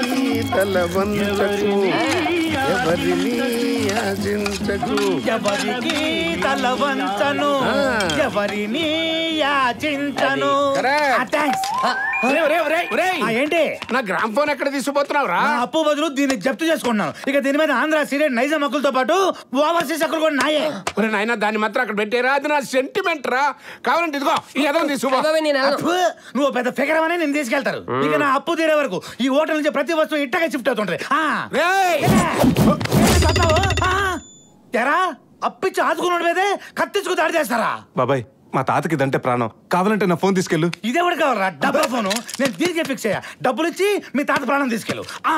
తల వంచకు ఎవరిని యాచించకు ఎవరికి తల వంచను ఆ. ఎవరిని యాచించను Correct. ఆ, thanks. ఒరేయ్, ఒరేయ్, ఒరేయ్, ఒరేయ్. ఆ, ఏంటి నా గ్రామ్ ఫోన్ ఎక్కడ తీసుకుపోతున్నావు రా నా అప్పు బదులు దీన్ని జప్తు చేసుకున్నాను ఇక దీని మీద ఆంధ్ర సీరియల్ నైజాం హక్కులతో పాటు ఓవర్సీస్ హక్కులు కూడా నాయే ఒరే నాయన దాన్ని మాత్రం అక్కడ పెట్టేరా అది నా సెంటిమెంట్ రా కావాలంటే ఇదిగో ఈ ఎదవం తీసుకో బాబాయ్ నేను వెళ్ళను. అప్పు, నువ్వు పెద్ద ఫిగర్ అని నేను తీసుకెళ్తారు ఇక నా అప్పు తీరే వరకు ఈ హోటల్ నుంచి ప్రతి వస్తువు ఇట్టగా షిఫ్ట్ అవుతుంటది ఆ. రేయ్! ఏంటి తన్నావు? ఆ. ఎరా అప్పిచ్చి ఆదుకున్నాడు మీదే కత్తించుకు దాడి చేస్తారా బాబాయ్ మా తాతకి ఇదంటే ప్రాణం కావాలంటే నా ఫోన్ తీసుకెళ్ళు ఇదెవడు కావాలరా డబ్బా ఫోను నేను దీనికే ఫిక్స్ అయ్యా డబ్బులు ఇచ్చి మీ తాత ప్రాణం తీసుకెళ్ళు ఆ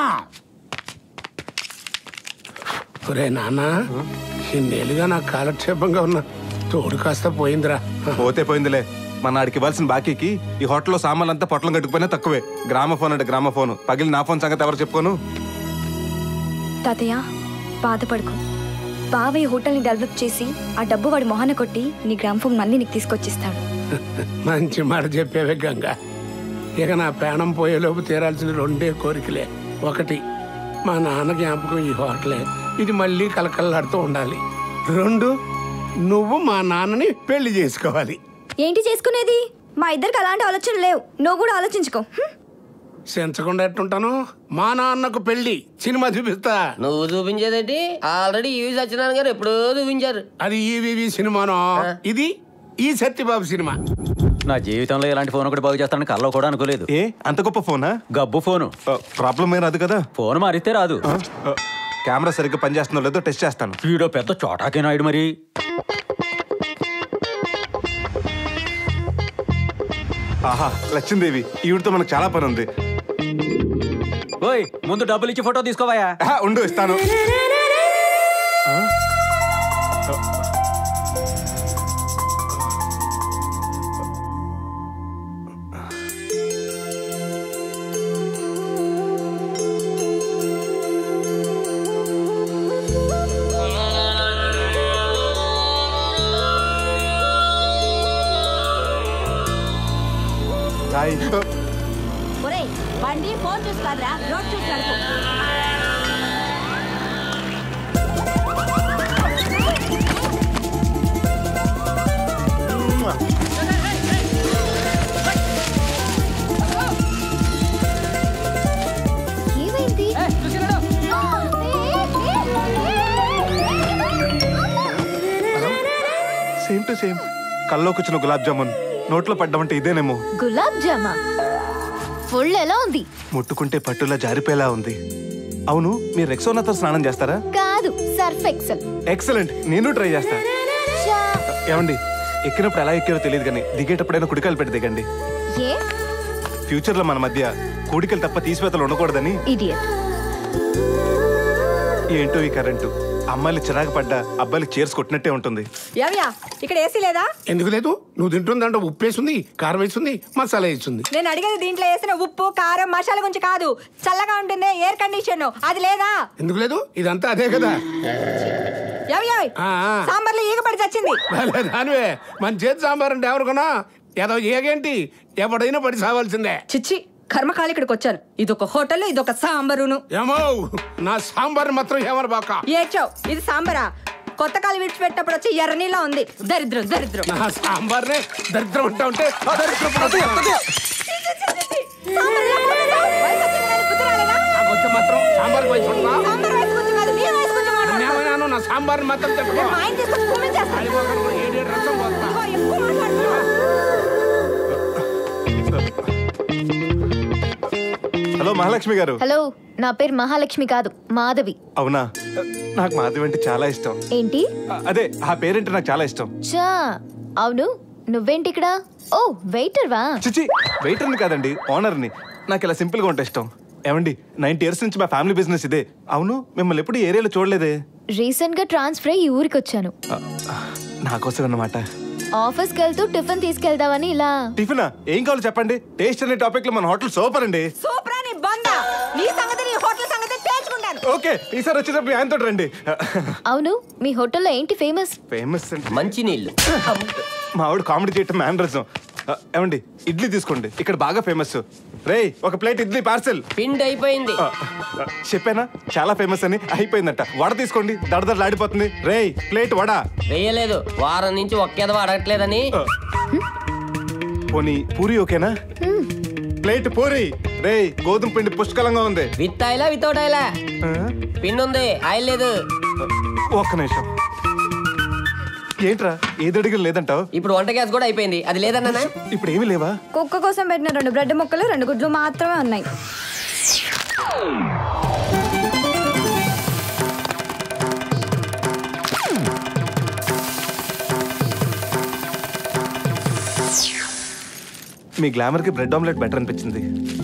ఒరే నాన్న ఇన్నేళ్ళుగా నాకు కాలక్షేపంగా ఉన్న తోడు కాస్త పోయిందిరా పోతే పోయిందిలే మన నాడికి ఇవ్వాల్సిన బాకీకి ఈ హోటల్లో సామాన్లు అంతా పొట్లం కట్టుకుపోయినా తక్కువే గ్రామ ఫోన్ అంటే గ్రామ ఫోన్ పగిలి నా ఫోన్ సంగతి ఎవరు చెప్పుకోను తాతయ్య బాధపడుకో బావ ఈ హోటల్ని డెవలప్ చేసి ఆ డబ్బు వాడి మొహాన కొట్టి నీ గ్రామ్ఫోన్ మళ్ళీ నీకు తీసుకొచ్చిస్తాడు మంచి మాట చెప్పేవే గంగా ఇక నా ప్రాణం పోయేలోపు తీరాల్సిన రెండే కోరికలే ఒకటి మా నాన్న జ్ఞాపకం ఈ హోటలే ఇది మళ్ళీ కలకల్లాడుతూ ఉండాలి రెండు నువ్వు మా నాన్నని పెళ్లి చేసుకోవాలి ఏంటి చేసుకునేది మా ఇద్దరికి అలాంటి ఆలోచనలు లేవు నువ్వు కూడా ఆలోచించుకో హ్మ్. సెంచకుండా ఎట్టుంటాను మా నాన్నకు పెళ్లి సినిమా చూపిస్తా నువ్వు చూపించేదేంటి ఆల్రెడీ ఈవి సత్యనారాయణ గారు ఎప్పుడో చూపించారు అది ఈవీవి సినిమానో ఇది ఈ సత్యబాబు సినిమా నా జీవితంలో ఇలాంటి ఫోన్ ఒకటి బాగు చేస్తానని కల్లో కూడా అనుకోలేదు ఏ అంత గొప్ప ఫోనా గబ్బు ఫోను ప్రాబ్లం ఏం రాదు కదా ఫోన్ మారిస్తే రాదు ఆ, ఆ, కెమెరా సరిగ్గా పనిచేస్తుందో లేదో టెస్ట్ చేస్తాను వీడో పెద్ద చోటాకే నాయుడు మరి ఆహా లక్ష్మీదేవి ఈవిడితో మనకు చాలా పని ఉంది ఓయ్ ముందు డబ్బులు ఇచ్చి ఫోటో తీసుకోవాయా ఆహా, ఉండు ఇస్తాను ఆ? హాయ్ ఒరేయ్ బండి ఫోన్ చూసుకోరా రోడ్ చూసి నడుపు ఏమైంది సేమ్ టు సేమ్ కల్లోకి వచ్చిన గులాబ్ జామున్ నోట్లో పడ్డామంటే ఇదేనేమో గులాబ్ జామా ఫుల్ ఎలా ఉంది ముట్టుకుంటే పట్టులా జారిపోయేలా ఉంది అవును మీరు రెక్సోనాతో స్నానం చేస్తారా కాదు సర్ఫ్ ఎక్సెల్ ఎక్సలెంట్ నేను ట్రై చేస్తా ఏమండి ఎక్కినప్పుడు ఎలా ఎక్కారో తెలియదు కానీ దిగేటప్పుడైనా కుడికాయలు పెట్టి దిగండి ఏ ఫ్యూచర్ లో మన మధ్య కూడికలు తప్ప తీసివేతలు ఉండకూడదని ఇడియట్ ఏంటో ఈ కరెంటు అమ్మాయిలు చిరాకు పడ్డా అబ్బాయిలు చేర్స్ కొట్టినట్టే ఉంటుంది ఏమయ్యా ఇక్కడ ఏసీ లేదా ఎందుకు లేదు నువ్వు తింటుంది దాంట్లో ఉప్పు వేసింది కారం వేసింది మసాలా వేసింది నేను అడిగేది దీంట్లో వేసిన ఉప్పు కారం మసాలా గురించి కాదు చల్లగా ఉంటుంది ఎయిర్ కండిషన్ అది లేదా ఎందుకు లేదు ఇదంతా అదే కదా ఏమయ్యా ఆ, ఆ. సాంబార్లో ఈగ పడి చచ్చింది భలే దానివే మన చేతి సాంబార్ అంటే ఎవరికొనా ఏదో ఏగేంటి ఎవడైనా పడి సావాల్సిందే చిచ్చి కర్మకాలి ఇక్కడికి వచ్చాను ఇదొక హోటల్ ఇదొక సాంబారును ఏమో నా సాంబార్ మాత్రం ఏమని బాక ఏచో ఇది సాంబారా కొత్త కాలు విడిచిపెట్టినప్పుడు వచ్చి ఎర్రనీలా ఉంది దరిద్రం దరిద్రం నా సాంబార్నే దరిద్రం ఉంటా ఉంటే దరిద్రం పడుతుంది. సాంబార్ ఎలా పోతుందో? వయసు వచ్చింది కానీ బుద్ధి రాలేదా? నాకు వచ్చే మాత్రం సాంబార్ వయసు ఉంటుందా? సాంబార్ వయసు కొంచెం కాదు, నీ వయసు కొంచెం మాట్లాడుతున్నావు. నేనేమన్నాను నా సాంబార్ మాత్రం తిట్టుకో మా ఆయన తీసుకొచ్చి కుమ్మించేస్తాను. అడిగోకనుకో ఏడేడు రసం పోస్తా ఇదిగో, ఎక్కువ మాట్లాడుతున్నావు. హలో మహాలక్ష్మి గారు హలో నా పేరు మహాలక్ష్మి కాదు మాధవి అవునా నాకు మాధవి అంటే చాలా ఇష్టం ఏంటి అ- అదే ఆ పేరంటే నాకు చాలా ఇష్టం చా అవును నువ్వేంటి ఇక్కడ ఓ వెయిటర్ వా చిచి వెయిటర్ని కాదండి ఓనర్ని నాకు ఇలా సింపుల్ గా ఉంటే ఇష్టం ఏమండి నైన్టీ ఇయర్స్ నుంచి మా ఫ్యామిలీ బిజినెస్ ఇదే అవును మిమ్మల్ని ఎప్పుడు ఈ ఏరియాలో చూడలేదే రీసెంట్ గా ట్రాన్స్ఫర్ అయ్యి ఈ ఊరికి వచ్చాను అ, నా కోసం అన్నమాట ఆఫీస్ కి వెళ్తూ టిఫిన్ తీసుకెళ్దామని ఇలా టిఫినా ఏం కావాలో చెప్పండి టేస్ట్ అనే టాపిక్ లో మన హోటల్ సూపర్ అండి సూపరా నీ బంద నీ సంగతి నీ హోటల్ సంగతి తేల్చుకుంటాను ఓకే ఈసారి వచ్చేటప్పుడు ఆయనతో రండి అవును మీ హోటల్లో ఏంటి ఫేమస్ ఫేమస్ అంటే మంచి నీళ్ళు మా ఆవిడ కామెడీ చేయటం మేనరిజం ఆ, ఏమండి ఇడ్లీ తీసుకోండి ఇక్కడ బాగా ఫేమస్ రేయ్ ఒక ప్లేట్ ఇడ్లీ పార్సెల్ పిండి అయిపోయింది చెప్పానా చాలా ఫేమస్ అని అయిపోయిందట వడ తీసుకోండి దడదడలాడిపోతుంది రేయ్ ప్లేట్ వడ వేయలేదు వారం నుంచి ఒక్కేదో అడగట్లేదని ఆ. పోనీ పూరి ఓకేనా ప్లేట్ పూరి రేయ్ గోధుమ పిండి పుష్కలంగా ఉంది విత్ ఆయిలా వితౌట్ ఆయిలా ఆ? పిండి ఉంది ఆయిల్ లేదు ఒక్క నిమిషం ఏంట్రా ఏది అడిగిన లేదంటావు ఇప్పుడు వంట గ్యాస్ కూడా అయిపోయింది అది లేదన్నా ఇప్పుడు ఏమీ లేవా కుక్క కోసం పెట్టిన రెండు బ్రెడ్ ముక్కలు రెండు గుడ్లు మాత్రమే ఉన్నాయి మీ గ్లామర్కి బ్రెడ్ ఆమ్లెట్ బెటర్ అనిపించింది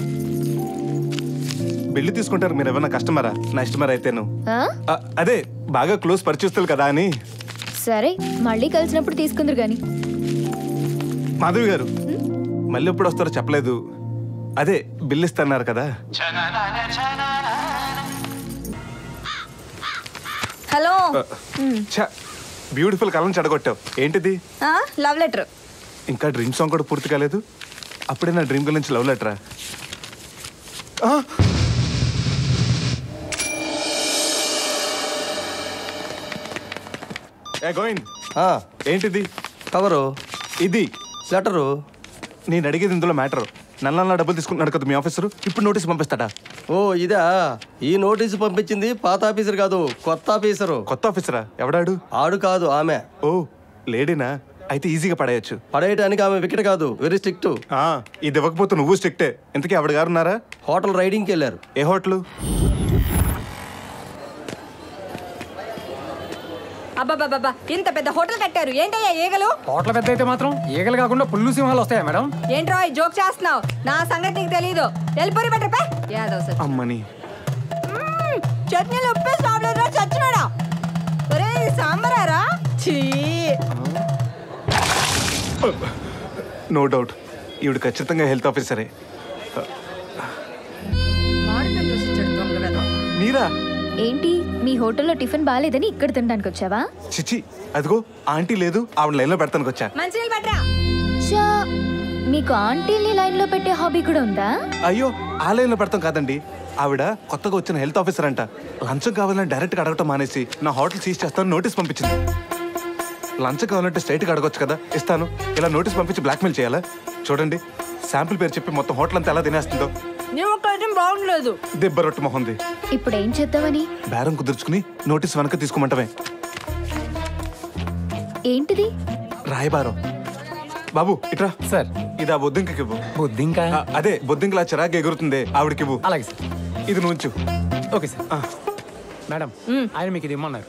బిల్లు తీసుకుంటారు మీరు ఏమైనా కస్టమరా నా ఇష్టమర్ అయితేను ఆ? ఆ, అదే బాగా క్లోజ్ పరిచయస్తులు కదా అని సరే మళ్ళీ కలిసినప్పుడు తీసుకుందరు గాని మాధవి గారు మళ్ళీ ఎప్పుడు వస్తారో చెప్పలేదు అదే బిల్లు ఇస్తున్నారు కదా హలో బ్యూటిఫుల్ కలం చెడగొట్టావు ఏంటిది లవ్ లెటర్ ఇంకా డ్రీమ్ సాంగ్ కూడా పూర్తి కాలేదు అప్పుడే నా డ్రీమ్ గురించి లవ్ లెటరా ఏ గోవింద్ ఏంటిది కవరు ఇది లెటరు నేను అడిగేది ఇందులో మ్యాటర్ నల్ల డబ్బులు తీసుకుంటున్నాడు కదా మీ ఆఫీసరు ఇప్పుడు నోటీస్ పంపిస్తాడా ఓ ఇదా ఈ నోటీసు పంపించింది పాత ఆఫీసర్ కాదు కొత్త ఆఫీసరు కొత్త ఆఫీసరా ఎవడాడు ఆడు కాదు ఆమె ఓ లేడీనా అయితే ఈజీగా పడేయచ్చు పడేయటానికి ఆమె వికెట్ కాదు వెరీ స్ట్రిక్ట్ ఆ, ఇది ఇవ్వకపోతే నువ్వు స్ట్రిక్టే ఇంతకీ ఆవిడ గారు ఉన్నారా హోటల్ రైడింగ్కి వెళ్ళారు ఏ హోటల్ అబ్బాబాబా ఇంత పెద్ద హోటల్ కట్టారు ఏంటయ్యా ఈగలు హోటల్ పెద్ద అయితే మాత్రం ఈగలు కాకుండా పుల్లు సింహాలు వస్తాయా మేడం ఏంట్రో ఈ జోక్ చేస్తున్నావు నా సంగతి నీకు తెలీదు వెళ్ళిపోయి బెటర్ పే యాదవ్ సార్ అమ్మని చట్నీలు ఉప్పేసి రావలేదురా చచ్చినాడా ఒరే సాంబారారా చీ నో డౌట్ ఈవిడ ఖచ్చితంగా హెల్త్ ఆఫీసరే మామిడికాయలు దోశ ఇచ్చాడు దొంగ వెధవ. మీరా ఏంటి మీ హోటల్లో టిఫిన్ బాగాలేదని ఇక్కడ తినడానికి వచ్చావా చిచి అదిగో ఆంటీ లేదు ఆవిడ లైన్లో పెడతానికి వచ్చా మంచినీళ్ళు పట్టరా చా మీకు ఆంటీని లైన్లో పెట్టే హాబీ కూడా ఉందా అయ్యో ఆ లైన్లో పెడతాం కాదండి ఆవిడ కొత్తగా వచ్చిన హెల్త్ ఆఫీసర్ అంట లంచం కావాలని డైరెక్ట్గా అడగటం మానేసి నా హోటల్ సీజ్ చేస్తాను నోటీస్ పంపించింది లంచం కావాలంటే స్ట్రైట్గా అడగొచ్చు కదా ఇస్తాను ఇలా నోటీస్ పంపించి బ్లాక్మెయిల్ చేయాలా చూడండి శాంపుల్ పేరు చెప్పి మొత్తం హోటల్ అంతా ఎలా తినేస్తుందో నీ ఒక్క ఐటెం బాగుండలేదు దెబ్బ రొట్టు మొహంది ఇప్పుడు ఏం చేద్దామని బేరం కుదుర్చుకుని నోటీస్ వెనక తీసుకోమంటమే ఏంటిది రాయబారం బాబు ఇట్రా సార్ ఇది ఆ బొద్దింకకి ఇవ్వు బుద్ధి ఇంకా ఆ, అదే బొద్దింకలా చిరాకు ఎగురుతుంది ఆవిడకి ఇవ్వు అలాగే సార్ ఇది నుంచు ఓకే సార్ మేడం ఆయన మీకు ఇది ఇమ్మన్నారు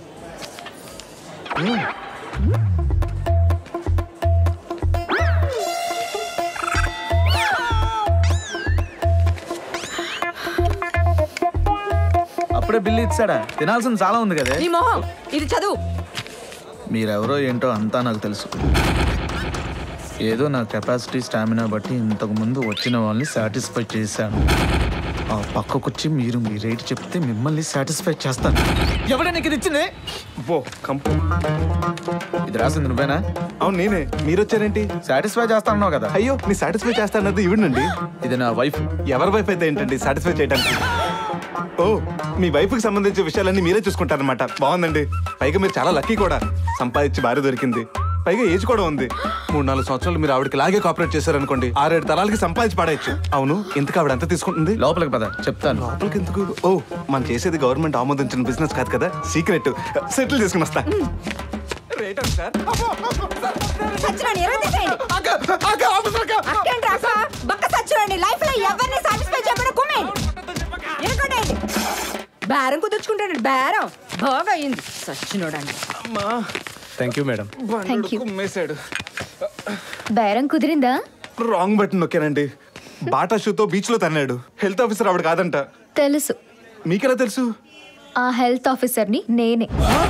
అప్పుడే బిల్లు ఇచ్చాడా తినాల్సింది చాలా ఉంది కదే నీ మొహం ఇది చదువు మీరెవరో ఏంటో అంతా నాకు తెలుసు ఏదో నా కెపాసిటీ స్టామినా బట్టి ఇంతకు ముందు వచ్చిన వాళ్ళని సాటిస్ఫై చేశాను ఆ పక్కకొచ్చి మీరు మీ రేట్ చెప్తే మిమ్మల్ని సాటిస్ఫై చేస్తాను ఎవడైనా ఇది ఇచ్చింది బో కంపు ఇది రాసింది నువ్వేనా అవును నేనే మీరు వచ్చారేంటి సాటిస్ఫై చేస్తానన్నావు కదా అయ్యో నీ సాటిస్ఫై చేస్తానది ఈవిడండి ఇది నా వైఫ్ ఎవరి వైఫ్ అయితే ఏంటండి సాటిస్ఫై చేయడానికి ఓ మీ వైఫ్ కి సంబంధించిన విషయాలన్నీ మీరే చూసుకుంటారనమాట బాగుందండి పైగా మీరు చాలా లక్కీ కూడా సంపాదించి భార్య దొరికింది పైగా ఏజ్ కూడా ఉంది మూడు నాలుగు సంవత్సరాలు మీరు ఆవిడకి లాగే కాపరేట్ చేశారనుకోండి ఆరేడు తరాలకి సంపాదించి పడేయచ్చు అవును ఇంతకు ఆవిడ ఎంత తీసుకుంటుంది లోపలికి పద చెప్తాను లోపలికి ఎందుకు ఓ మనం చేసేది గవర్నమెంట్ ఆమోదించిన బిజినెస్ కాదు కదా సీక్రెట్ సెటిల్ చేసుకుని వస్తా రేట్ సార్ సచ్చినండి ఎర్ర తీసేయండి అక్కేంటి అక్క బక్క సచ్చినండి లైఫ్ లో ఎవరిని సాటిస్ఫై చేయకుండా కుమ్మేయండి ఎనుకోటేయండి బేరం కుదుర్చుకుంటాడు బేరం బాగా అయింది సచ్చినోడండి thank you madam thank you కుమ్మేశాడు బేరం కుదిరిందా రాంగ్ బటన్ నొక్కానండి బాటా షూతో బీచ్ లో తన్నాడు హెల్త్ ఆఫీసర్ ఆవిడ కాదంట తెలుసు మీకెలా తెలుసు ఆ హెల్త్ ఆఫీసర్ని నేనే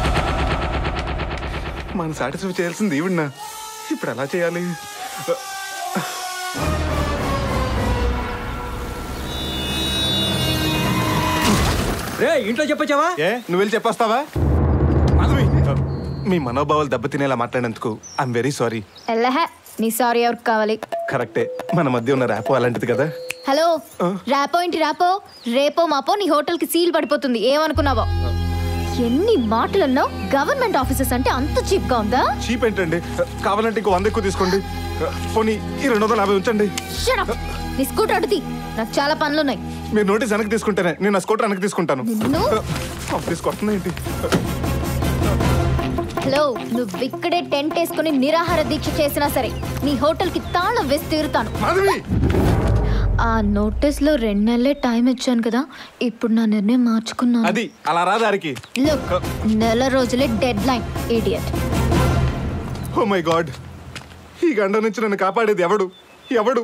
మనం సాటిస్ఫై చేయాల్సింది ఈవిడ ఇప్పుడు ఎలా చేయాలి రే ఇంట్లో చెప్పొచ్చావా ఏ నువ్వు వెళ్ళి చెప్పొస్తావా మాధవి మీ మనోభావాలు దెబ్బతినేలా మాట్లాడినందుకు ఐఎమ్ వెరీ సారీ ఎల్లహ నీ సారీ ఎవరికి కావాలి కరెక్టే మన మధ్య ఉన్న ర్యాప్ అలాంటిది కదా హలో ర్యాపో ఏంటి ర్యాపో రేపో మాపో నీ హోటల్ కి సీల్ పడిపోతుంది ఏమనుకున్నావో ఎన్ని మాటలన్నావు గవర్నమెంట్ ఆఫీసెస్ అంటే అంత చీప్ గా ఉందా చీప్ ఏంటండి కావాలంటే ఇంకో వంద ఎక్కువ తీసుకోండి పోనీ ఈ రెండు వందల యాభై ఉంచండి Shut up. నీ స్కూటర్ అడుగుతి నాకు చాలా పనులున్నాయి మీరు నోటీస్ వెనక్కి తీసుకుంటేనే నేను నా స్కూటర్ వెనక్కి తీసుకుంటాను నిన్ను ఆఫీస్ కొడుతున్నా ఏంటి హలో నువ్వు ఇక్కడే టెంట్ వేసుకుని నిరాహార దీక్ష చేసినా సరే నీ హోటల్ కి తాళం వేసి తీరుతాను మాధవి ఆ నోటీస్ లో రెండు నెలలే టైం ఇచ్చాను కదా ఇప్పుడు నా నిర్ణయం మార్చుకున్నాను అది అలా రా దారికి లుక్ నెల రోజులే deadline idiot oh my God ఈ గండ నుంచి నన్ను కాపాడేది ఎవడు ఎవడు